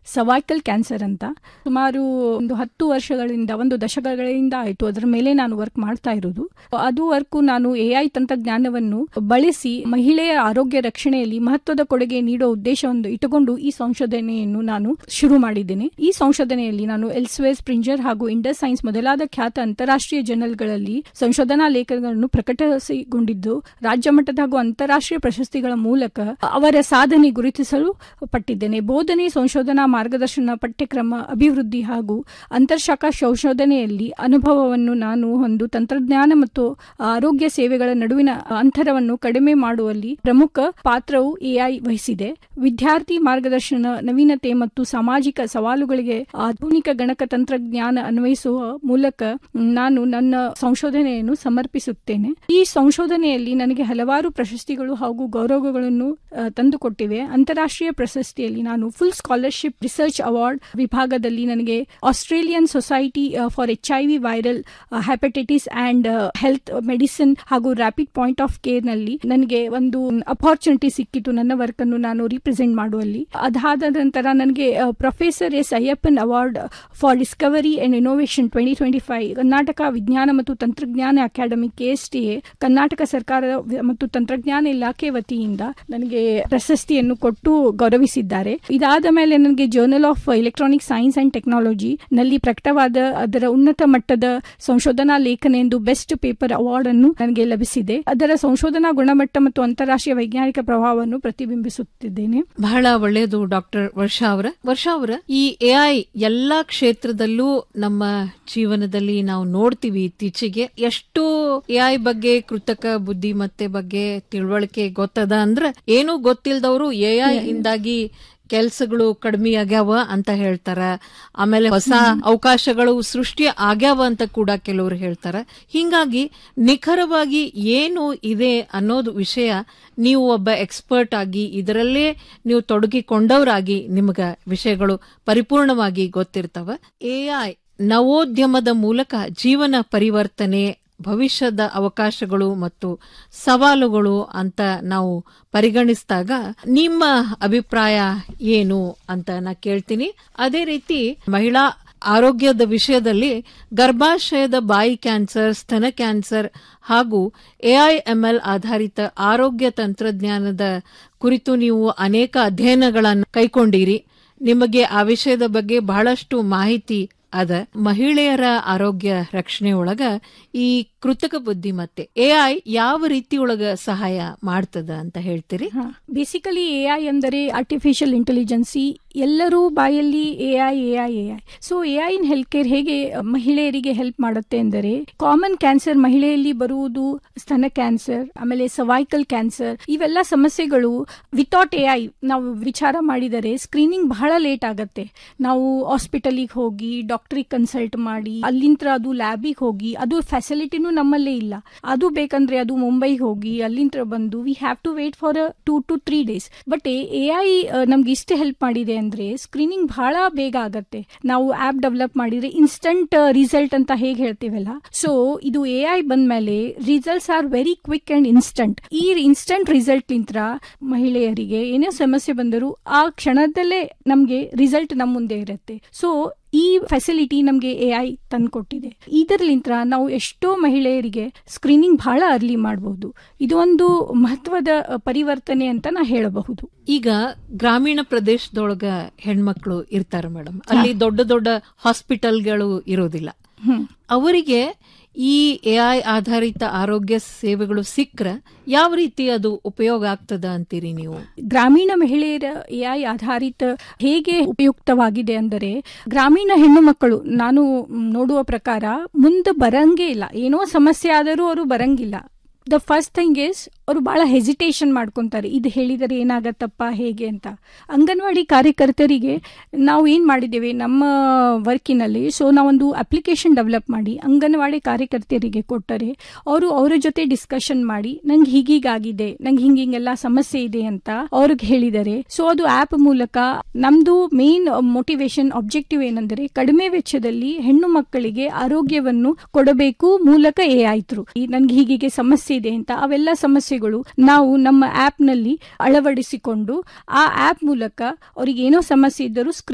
ಸವಾಯ್ಕಲ್ cancer ಅಂತ ಸುಮಾರು ಒಂದು ಹತ್ತು ವರ್ಷಗಳಿಂದ ಒಂದು ದಶಕಗಳಿಂದ ಆಯಿತು ಅದರ ಮೇಲೆ ನಾನು ವರ್ಕ್ ಮಾಡ್ತಾ ಇರೋದು ಅದು ವರ್ಕ್ ನಾನು ಎ ಐ ತಂತ್ರಜ್ಞಾನವನ್ನು ಬಳಸಿ ಮಹಿಳೆಯ ಆರೋಗ್ಯ ರಕ್ಷಣೆಯಲ್ಲಿ ಮಹತ್ವದ ಕೊಡುಗೆ ನೀಡೋ ಉದ್ದೇಶವನ್ನು ಇಟ್ಟುಕೊಂಡು ಈ ಸಂಶೋಧನೆಯನ್ನು ನಾನು ಶುರು ಮಾಡಿದ್ದೇನೆ ಈ ಸಂಶೋಧನೆಯಲ್ಲಿ ನಾನು ಎಲ್ಸ್ವೇರ್ ಸ್ಪ್ರಿಂಜರ್ ಹಾಗೂ ಇಂಡಸ್ ಸೈನ್ಸ್ ಮೊದಲಾದ ಖ್ಯಾತ ಅಂತಾರಾಷ್ಟ್ರೀಯ ಜರ್ನಲ್ಗಳಲ್ಲಿ ಸಂಶೋಧನಾ ಲೇಖನಗಳನ್ನು ಪ್ರಕಟಿಸಿಕೊಂಡಿದ್ದು ರಾಜ್ಯ ಮಟ್ಟದ ಹಾಗೂ ಅಂತಾರಾಷ್ಟ್ರೀಯ ಪ್ರಶಸ್ತಿಗಳ ಮೂಲಕ ಅವರ ಸಾಧನೆ ಗುರುತಿಸಲು ಪಟ್ಟಿದ್ದೇನೆ ಬೋಧನೆ ಸಂಶೋಧನಾ ಮಾರ್ಗದರ್ಶನ ಪಠ್ಯಕ್ರಮ ಅಭಿವೃದ್ಧಿ ಹಾಗೂ ಅಂತರ್ಶಾಖಾ ಸಂಶೋಧನೆಯಲ್ಲಿ ಅನುಭವವನ್ನು ನಾನು ಒಂದು ತಂತ್ರಜ್ಞಾನ ಮತ್ತು ಆರೋಗ್ಯ ಸೇವೆಗಳ ನಡುವಿನ ಅಂತರವನ್ನು ಕಡಿಮೆ ಮಾಡುವಲ್ಲಿ ಪ್ರಮುಖ ಪಾತ್ರವು ಎಐ ವಹಿಸಿದೆ ವಿದ್ಯಾರ್ಥಿ ಮಾರ್ಗದರ್ಶನ ನವೀನತೆ ಮತ್ತು ಸಾಮಾಜಿಕ ಸವಾಲುಗಳಿಗೆ ಆಧುನಿಕ ಗಣಕ ತಂತ್ರಜ್ಞಾನ ಅನ್ವಯಿಸುವ ಮೂಲಕ ನಾನು ನನ್ನ ಸಂಶೋಧನೆಯನ್ನು ಸಮರ್ಪಿಸುತ್ತೇನೆ ಈ ಸಂಶೋಧನೆಯಲ್ಲಿ ನನಗೆ ಹಲವಾರು ಪ್ರಶಸ್ತಿಗಳು ಹಾಗೂ ಗೌರವಗಳನ್ನು ಆ, ತಂದುಕೊಟ್ಟಿವೆ ಅಂತಾರಾಷ್ಟ್ರೀಯ ಪ್ರಶಸ್ತಿಯಲ್ಲಿ ನಾನು ಫುಲ್ ಸ್ಕಾಲರ್ಶಿಪ್ ರಿಸರ್ಚ್ ಅವಾರ್ಡ್ ವಿಭಾಗದಲ್ಲಿ ನನಗೆ Australian society for H I V viral hepatitis and health medicine ಹಾಗೂ ರ್ಯಾಪಿಡ್ ಪಾಯಿಂಟ್ ಆಫ್ ಕೇರ್ ನಲ್ಲಿ ನನಗೆ ಒಂದು ಅಪಾರ್ಚುನಿಟಿ ಸಿಕ್ಕಿತು ನನ್ನ ವರ್ಕ್ ಅನ್ನು ನಾನು ರಿಪ್ರೆಸೆಂಟ್ ಮಾಡುವಲ್ಲಿ ಅದಾದ ನಂತರ ನನಗೆ professor S Ayyappan award for discovery and innovation twenty twenty five Karnataka ವಿಜ್ಞಾನ ಮತ್ತು ತಂತ್ರಜ್ಞಾನ ಅಕಾಡೆಮಿ ಕೆಎಸ್ಟಿಎ ಕರ್ನಾಟಕ ಸರ್ಕಾರ ಮತ್ತು ತಂತ್ರಜ್ಞಾನ ಇಲಾಖೆ ವತಿಯಿಂದ ನನಗೆ ಪ್ರಶಸ್ತಿಯನ್ನು ಕೊಟ್ಟು ಗೌರವಿಸಿದ್ದಾರೆ ಇದಾದ ಮೇಲೆ ನನಗೆ journal of electronic science and technology ನಲ್ಲಿ ಪ್ರಕಟವಾದ ಅದರ ಉನ್ನತ ಮಟ್ಟದ ಸಂಶೋಧನಾ ಲೇಖನ ಎಂದು ಬೆಸ್ಟ್ ಪೇಪರ್ ಅವಾರ್ಡ್ ಅನ್ನು ನನಗೆ ಲಭಿಸಿದೆ ಅದರ ಸಂಶೋಧನಾ ಗುಣಮಟ್ಟ ಮತ್ತು ಅಂತಾರಾಷ್ಟ್ರೀಯ ವೈಜ್ಞಾನಿಕ ಪ್ರಭಾವವನ್ನು ಪ್ರತಿಬಿಂಬಿಸುತ್ತಿದ್ದೇನೆ ಬಹಳ ಒಳ್ಳೆಯದು ಡಾಕ್ಟರ್ ವರ್ಷಾ ಅವರ ವರ್ಷಾ ಅವರ ಈ ಎಐ ಎಲ್ಲಾ ಕ್ಷೇತ್ರದಲ್ಲೂ ನಮ್ಮ ಜೀವನದಲ್ಲಿ ನಾವು ನೋಡ್ತೀವಿ ಇತ್ತೀಚೆಗೆ ಎಷ್ಟು ಎಐ ಬಗ್ಗೆ ಕೃತಕ ಬುದ್ಧಿಮತ್ತೆ ಬಗ್ಗೆ ತಿಳುವಳಿಕೆ ಗೊತ್ತದ ಅಂದ್ರ ಏನು ಗೊತ್ತಿಲ್ದವರು ಎಐ ಇಂದಾಗಿ ಕೆಲ್ಸಗಳು ಕಡಿಮೆ ಆಗ್ಯಾವ ಅಂತ ಹೇಳ್ತಾರ ಆಮೇಲೆ ಹೊಸ ಅವಕಾಶಗಳು ಸೃಷ್ಟಿ ಆಗ್ಯಾವ ಅಂತ ಕೂಡ ಕೆಲವರು ಹೇಳ್ತಾರ ಹಿಂಗಾಗಿ ನಿಖರವಾಗಿ ಏನು ಇದೆ ಅನ್ನೋದು ವಿಷಯ ನೀವು ಒಬ್ಬ ಎಕ್ಸ್ಪರ್ಟ್ ಆಗಿ ಇದರಲ್ಲೇ ನೀವು ತೊಡಗಿಕೊಂಡವರಾಗಿ ನಿಮಗ ವಿಷಯಗಳು ಪರಿಪೂರ್ಣವಾಗಿ ಗೊತ್ತಿರ್ತವ ಎಐ ನವೋದ್ಯಮದ ಮೂಲಕ ಜೀವನ ಪರಿವರ್ತನೆ ಭವಿಷ್ಯದ ಅವಕಾಶಗಳು ಮತ್ತು ಸವಾಲುಗಳು ಅಂತ ನಾವು ಪರಿಗಣಿಸಿದಾಗ ನಿಮ್ಮ ಅಭಿಪ್ರಾಯ ಏನು ಅಂತ ನಾ ಕೇಳ್ತೀನಿ ಅದೇ ರೀತಿ ಮಹಿಳಾ ಆರೋಗ್ಯದ ವಿಷಯದಲ್ಲಿ ಗರ್ಭಾಶಯದ ಬಾಯಿ ಕ್ಯಾನ್ಸರ್ ಸ್ತನ ಕ್ಯಾನ್ಸರ್ ಹಾಗೂ ಎಐಎಂಎಲ್ ಆಧಾರಿತ ಆರೋಗ್ಯ ತಂತ್ರಜ್ಞಾನದ ಕುರಿತು ನೀವು ಅನೇಕ ಅಧ್ಯಯನಗಳನ್ನು ಕೈಕೊಂಡಿರಿ ನಿಮಗೆ ಆ ವಿಷಯದ ಬಗ್ಗೆ ಬಹಳಷ್ಟು ಮಾಹಿತಿ ಅದ ಮಹಿಳೆಯರ ಆರೋಗ್ಯ ರಕ್ಷಣೆ ಒಳಗ ಈ ಕೃತಕ ಬುದ್ಧಿಮತ್ತೆ ಎಐ ಯಾವ ರೀತಿ ಒಳಗ ಸಹಾಯ ಮಾಡ್ತದ ಅಂತ ಹೇಳ್ತೀರಿ ಬೇಸಿಕಲಿ ಎ ಐ ಅಂದರೆ ಆರ್ಟಿಫಿಷಿಯಲ್ ಇಂಟೆಲಿಜೆನ್ಸಿ ಎಲ್ಲರೂ ಬಾಯಲ್ಲಿ A I A I A I so A I in health care ಹೇಗೆ ಮಹಿಳೆಯರಿಗೆ ಹೆಲ್ಪ್ ಮಾಡುತ್ತೆ ಎಂದರೆ ಕಾಮನ್ ಕ್ಯಾನ್ಸರ್ ಮಹಿಳೆಯಲ್ಲಿ ಬರುವುದು ಸ್ತನ ಕ್ಯಾನ್ಸರ್ ಆಮೇಲೆ ಸವೈಕಲ್ ಕ್ಯಾನ್ಸರ್ ಇವೆಲ್ಲ ಸಮಸ್ಯೆಗಳು ವಿತೌಟ್ ಎ ಐ ನಾವು ವಿಚಾರ ಮಾಡಿದರೆ ಸ್ಕ್ರೀನಿಂಗ್ ಬಹಳ ಲೇಟ್ ಆಗತ್ತೆ ನಾವು ಹಾಸ್ಪಿಟಲಿಗೆ ಹೋಗಿ ಡಾಕ್ಟ್ರಿಗೆ ಕನ್ಸಲ್ಟ್ ಮಾಡಿ ಅಲ್ಲಿಂದ ಅದು ಲ್ಯಾಬಿಗೆ ಹೋಗಿ ಅದು ಫೆಸಿಲಿಟಿನೂ ನಮ್ಮಲ್ಲೇ ಇಲ್ಲ ಅದು ಬೇಕಂದ್ರೆ ಅದು ಮುಂಬೈಗೆ ಹೋಗಿ ಅಲ್ಲಿಂದ ಬಂದು we have to wait for two to three days but A I ನಮ್ಗೆ ಇಷ್ಟು ಹೆಲ್ಪ್ ಮಾಡಿದೆ ಅಂದ್ರೆ ಸ್ಕ್ರೀನಿಂಗ್ ಬಹಳ ಬೇಗ ಆಗತ್ತೆ ನಾವು ಆಪ್ ಡೆವಲಪ್ ಮಾಡಿದ್ರೆ ಇನ್ಸ್ಟಂಟ್ ರಿಸಲ್ಟ್ ಅಂತ ಹೇಗೆ ಹೇಳ್ತೀವಲ್ಲ ಸೊ ಇದು ಎ ಐ ಬಂದ್ಮೇಲೆ results are very quick and instant ಈ ಇನ್ಸ್ಟಂಟ್ ರಿಸಲ್ಟ್ ನಿಂತ್ರ ಮಹಿಳೆಯರಿಗೆ ಏನೇ ಸಮಸ್ಯೆ ಬಂದರೂ ಆ ಕ್ಷಣದಲ್ಲೇ ನಮ್ಗೆ ರಿಸಲ್ಟ್ ನಮ್ಮ ಮುಂದೆ ಇರುತ್ತೆ ಸೊ ಈ ಫೆಸಿಲಿಟಿ ನಮಗೆ ಎ ಐ ತಂದ್ಕೊಟ್ಟಿದೆ ಇದರ್ಲಿಂತ್ರ ನಾವು ಎಷ್ಟೋ ಮಹಿಳೆಯರಿಗೆ ಸ್ಕ್ರೀನಿಂಗ್ ಬಹಳ ಅರ್ಲಿ ಮಾಡಬಹುದು ಇದು ಒಂದು ಮಹತ್ವದ ಪರಿವರ್ತನೆ ಅಂತ ನಾ ಹೇಳಬಹುದು ಈಗ ಗ್ರಾಮೀಣ ಪ್ರದೇಶದೊಳಗ ಹೆಣ್ಮಕ್ಳು ಇರ್ತಾರ ಮೇಡಮ್ ಅಲ್ಲಿ ದೊಡ್ಡ ದೊಡ್ಡ ಹಾಸ್ಪಿಟಲ್ಗಳು ಇರೋದಿಲ್ಲ ಅವರಿಗೆ ಈ ಎಐ ಆಧಾರಿತ ಆರೋಗ್ಯ ಸೇವೆಗಳು ಸಿಕ್ಕ್ರ ಯಾವ ರೀತಿ ಅದು ಉಪಯೋಗ ಆಗ್ತದ ಅಂತೀರಿ ನೀವು ಗ್ರಾಮೀಣ ಮಹಿಳೆಯರ ಎಐ ಆಧಾರಿತ ಹೇಗೆ ಉಪಯುಕ್ತವಾಗಿದೆ ಅಂದರೆ ಗ್ರಾಮೀಣ ಹೆಣ್ಣು ಮಕ್ಕಳು ನಾನು ನೋಡುವ ಪ್ರಕಾರ ಮುಂದೆ ಬರಂಗೇ ಇಲ್ಲ ಏನೋ ಸಮಸ್ಯೆ ಆದರೂ ಅವರು ಬರಂಗಿಲ್ಲ ದ ಫಸ್ಟ್ ಥಿಂಗ್ ಇಸ್ ಅವರು ಬಹಳ ಹೆಸಿಟೇಷನ್ ಮಾಡ್ಕೊಂತಾರೆ ಇದು ಹೇಳಿದರೆ ಏನಾಗತ್ತಪ್ಪ ಹೇಗೆ ಅಂತ ಅಂಗನವಾಡಿ ಕಾರ್ಯಕರ್ತರಿಗೆ ನಾವು ಏನು ಮಾಡಿದ್ದೇವೆ ನಮ್ಮ ವರ್ಕಿನಲ್ಲಿ ಸೊ ನಾವೊಂದು ಅಪ್ಲಿಕೇಶನ್ ಡೆವಲಪ್ ಮಾಡಿ ಅಂಗನವಾಡಿ ಕಾರ್ಯಕರ್ತೆಯರಿಗೆ ಕೊಟ್ಟರೆ ಅವರು ಅವರ ಜೊತೆ ಡಿಸ್ಕಷನ್ ಮಾಡಿ ನಂಗೆ ಹೀಗೀಗಾಗಿದೆ ನಂಗೆ ಹಿಂಗೆ ಹಿಂಗೆಲ್ಲ ಸಮಸ್ಯೆ ಇದೆ ಅಂತ ಅವ್ರಿಗೆ ಹೇಳಿದ್ದಾರೆ ಸೊ ಅದು ಆಪ್ ಮೂಲಕ ನಮ್ದು ಮೇನ್ ಮೋಟಿವೇಶನ್ ಆಬ್ಜೆಕ್ಟಿವ್ ಏನಂದ್ರೆ ಕಡಿಮೆ ವೆಚ್ಚದಲ್ಲಿ ಹೆಣ್ಣು ಮಕ್ಕಳಿಗೆ ಆರೋಗ್ಯವನ್ನು ಕೊಡಬೇಕು ಮೂಲಕ ಏ ಆಯ್ತು ನನ್ಗೆ ಹೀಗೆ ಸಮಸ್ಯೆ ಇದೆ ಅಂತ ಅವೆಲ್ಲ ಸಮಸ್ಯೆಗಳು ನಾವು ನಮ್ಮ ಆಪ್ ನಲ್ಲಿ ಅಳವಡಿಸಿಕೊಂಡು ಆ ಆಪ್ ಮೂಲಕ ಅವ್ರಿಗೆ ಏನೋ ಸಮಸ್ಯೆ ಇದ್ದರೂ